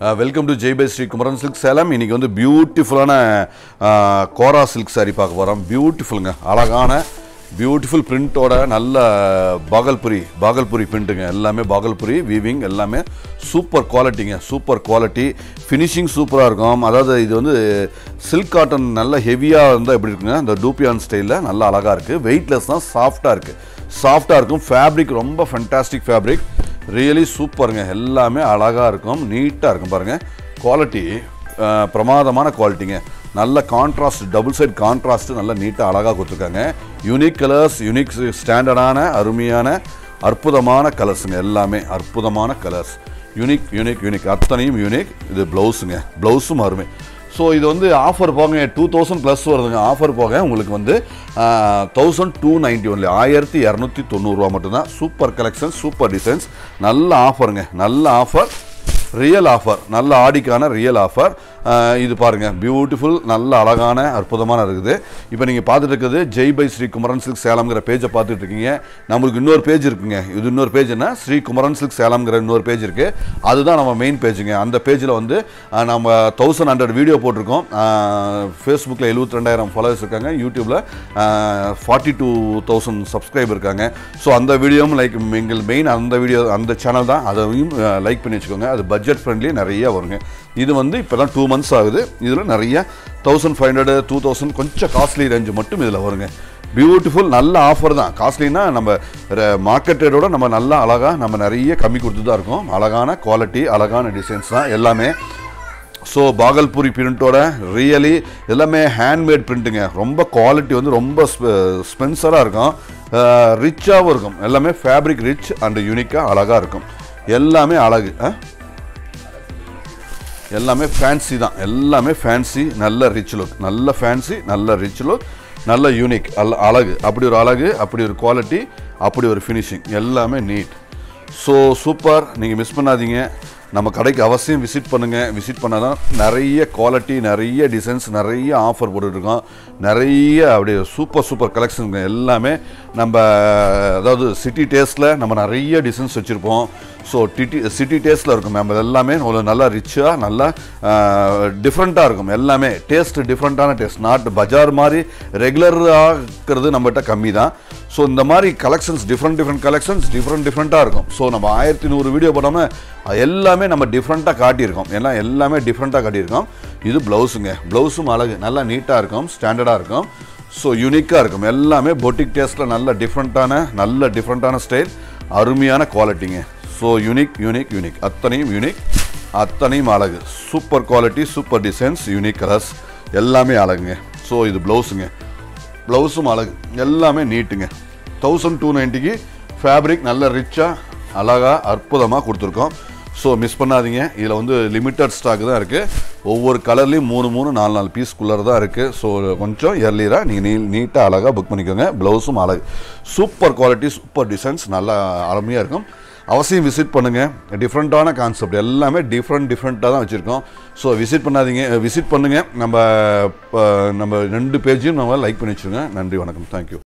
Welcome to Jai Pai Sri Kumaran silk Salem இன்னைக்கு வந்து பியூட்டிஃபுல்லான கோரா சில்க் saree பார்க்க போகிறோம் பியூட்டிஃபுல்லுங்க அழகான பியூட்டிஃபுல் பிரிண்டோட நல்ல பாகல்புரி பாகல்புரி பிரிண்ட்டுங்க எல்லாமே பாகல்புரி வீவிங் எல்லாமே சூப்பர் குவாலிட்டிங்க சூப்பர் குவாலிட்டி ஃபினிஷிங் சூப்பராக இருக்கும் அதாவது இது வந்து சில்க் காட்டன் நல்ல ஹெவியாக இருந்தால் எப்படி இருக்குங்க இந்த டூப்பியான் ஸ்டைலில் நல்லா அழகாக இருக்குது வெயிட்லெஸ் தான் சாஃப்டாக இருக்குது சாஃப்டாக இருக்கும் ஃபேப்ரிக் ரொம்ப ஃபென்டாஸ்டிக் ஃபேப்ரிக் ரியலி சூப்பருங்க எல்லாமே அழகாக இருக்கும் நீட்டாக இருக்கும் பாருங்கள் குவாலிட்டி பிரமாதமான குவாலிட்டிங்க நல்ல கான்ட்ராஸ்ட் டபுள் சைட் கான்ட்ராஸ்ட் நல்லா நீட்டாக அழகாக கொடுத்துருக்காங்க யூனிக் கலர்ஸ் யூனிக் ஸ்டாண்டர்டான அருமையான அற்புதமான கலர்ஸுங்க எல்லாமே அற்புதமான கலர்ஸ் யூனிக் யூனிக் யூனிக் அத்தனையும் யூனிக் இது ப்ளவுஸுங்க ப்ளவுஸும் அருமை ஸோ இது வந்து ஆஃபர் போக டூ தௌசண்ட் ப்ளஸ் வருதுங்க ஆஃபர் போக உங்களுக்கு வந்து தௌசண்ட் டூ நைன்ட்டி ஒன்லி ஆயிரத்தி இரநூத்தி தொண்ணூறுரூவா மட்டும்தான் சூப்பர் கலெக்ஷன் சூப்பர் டிசைன்ஸ் நல்ல ஆஃபருங்க நல்ல ஆஃபர் ரியல் ஆஃபர் நல்ல ஆடிக்கான ரியல் ஆஃபர் இது பாருங்க பியூட்டிஃபுல் நல்ல அழகான அற்புதமான இருக்குது இப்போ நீங்கள் பார்த்துட்டு இருக்கிறது ஜெய் பை ஸ்ரீ குமரன் சில்க் சேலம்ங்கிற பேஜை பார்த்துட்டு இருக்கீங்க நம்மளுக்கு இன்னொரு பேஜ் இருக்குங்க இது இன்னொரு பேஜ் என்ன ஸ்ரீ குமரன் சில்க் சேலம்ங்கிற இன்னொரு பேஜ் இருக்கு அதுதான் நம்ம மெயின் பேஜுங்க அந்த பேஜில் வந்து அஹ், நம்ம தௌசண்ட் ஹண்ட்ரட் வீடியோ போட்டிருக்கோம் ஃபேஸ்புக்கில் எழுபத்தி ரெண்டாயிரம் ஃபாலோவர்ஸ் இருக்காங்க யூடியூப்பில் ஃபார்ட்டி டூ தௌசண்ட் சப்ஸ்கிரைபர் இருக்காங்க ஸோ அந்த வீடியோவும் லைக் எங்கள் மெயின் அந்த வீடியோ அந்த சேனல் தான் அதையும் லைக் பண்ணி வச்சுக்கோங்க அது பட்ஜெட் ஃப்ரெண்ட்லி நிறைய வருங்க இது வந்து இப்போ தான் டூ மந்த்ஸ் ஆகுது இதில் நிறைய thousand five hundred two thousand கொஞ்சம் காஸ்ட்லி ரேஞ்சு மட்டும் இதில் வருங்க பியூட்டிஃபுல் நல்ல ஆஃபர் தான் காஸ்ட்லினா நம்ம மார்க்கெட் ரேட்டோட நம்ம நல்லா அழகாக நம்ம நிறைய கம்மி கொடுத்து தான் இருக்கோம் அழகான குவாலிட்டி அழகான டிசைன்ஸ் தான் எல்லாமே ஸோ பாகல்பூரி பிரிண்ட்டோட ரியலி எல்லாமே ஹேண்ட்மேட் பிரிண்ட்டுங்க ரொம்ப குவாலிட்டி வந்து ரொம்ப ஸ்பென்சராக இருக்கும் ரிச்சாகவும் இருக்கும் எல்லாமே ஃபேப்ரிக் ரிச் அண்ட் யூனிக்காக அழகாக இருக்கும் எல்லாமே அழகு ஆ? எல்லாமே ஃபேன்சி தான் எல்லாமே ஃபேன்சி நல்ல ரிச் லுக் நல்ல ஃபேன்சி நல்ல ரிச் லுக் நல்ல யூனிக் அல்ல அழகு அப்படி ஒரு அழகு அப்படி ஒரு குவாலிட்டி அப்படி ஒரு ஃபினிஷிங் எல்லாமே நீட் ஸோ சூப்பர் நீங்கள் மிஸ் பண்ணாதீங்க நம்ம கடைக்கு அவசியம் விசிட் பண்ணுங்கள் விசிட் பண்ணால் தான் நிறைய குவாலிட்டி நிறைய டிசைன்ஸ் நிறைய ஆஃபர் போட்டுட்ருக்கோம் நிறைய அப்படியே சூப்பர் சூப்பர் கலெக்ஷனுங்க எல்லாமே நம்ம அதாவது சிட்டி டேஸ்ட்டில் நம்ம நிறைய டிசைன்ஸ் வச்சுருப்போம் ஸோ டிடி சிட்டி டேஸ்ட்டில் இருக்கும் நம்ம எல்லாமே ஒரு நல்லா ரிச்சாக நல்லா டிஃப்ரெண்ட்டாக இருக்கும் எல்லாமே டேஸ்ட் டிஃப்ரெண்ட்டான டேஸ்ட் நாட் பஜார் மாதிரி ரெகுலராக இருக்கிறது நம்மகிட்ட கம்மி தான் ஸோ இந்த மாதிரி collections different different collections different டிஃப்ரெண்ட்டாக இருக்கும் ஸோ நம்ம ஆயிரத்தி நூறு வீடியோ போடாமல் எல்லாமே நம்ம டிஃப்ரெண்ட்டாக காட்டியிருக்கோம் ஏன்னா எல்லாமே டிஃப்ரெண்ட்டாக காட்டியிருக்கோம் இது ப்ளவுஸுங்க ப்ளவுஸும் அழகு நல்லா நீட்டாக இருக்கும் ஸ்டாண்டர்டாக இருக்கும் ஸோ யூனிக்காக இருக்கும் எல்லாமே பொட்டிக் டேஸ்ட்டில் நல்ல டிஃப்ரெண்ட்டான நல்ல டிஃப்ரெண்ட்டான ஸ்டைல் அருமையான குவாலிட்டிங்க ஸோ யூனிக் யூனிக் யூனிக் அத்தனையும் யூனிக் அத்தனையும் அழகு super quality super designs unique colours எல்லாமே அழகுங்க ஸோ இது ப்ளவுஸுங்க ப்ளவுஸும் அழகு எல்லாமே நீட்டுங்க தௌசண்ட் டூ நைன்ட்டிக்கு ஃபேப்ரிக் நல்ல ரிச்சாக அழகாக அற்புதமாக கொடுத்துருக்கோம் ஸோ மிஸ் பண்ணாதீங்க இதில் வந்து லிமிட்டட் ஸ்டாக் தான் இருக்குது ஒவ்வொரு கலர்லேயும் மூணு மூணு நாலு நாலு பீஸ் குள்ளர் தான் இருக்குது ஸோ கொஞ்சம் எர்லியராக நீங்கள் நீ நீட்டாக அழகாக புக் பண்ணிக்கோங்க ப்ளவுஸும் அழகு சூப்பர் குவாலிட்டி சூப்பர் டிசைன்ஸ் நல்லா அருமையாக இருக்கும் அவசியம் விசிட் பண்ணுங்கள் டிஃப்ரெண்ட்டான கான்செப்ட் எல்லாமே டிஃப்ரெண்ட் டிஃப்ரெண்ட்டாக தான் வச்சுருக்கோம் ஸோ விசிட் பண்ணாதீங்க விசிட் பண்ணுங்கள் நம்ம அஹ், நம்ம ரெண்டு பேஜையும் நம்ம லைக் பண்ணி வச்சுருங்க நன்றி வணக்கம் தேங்க்யூ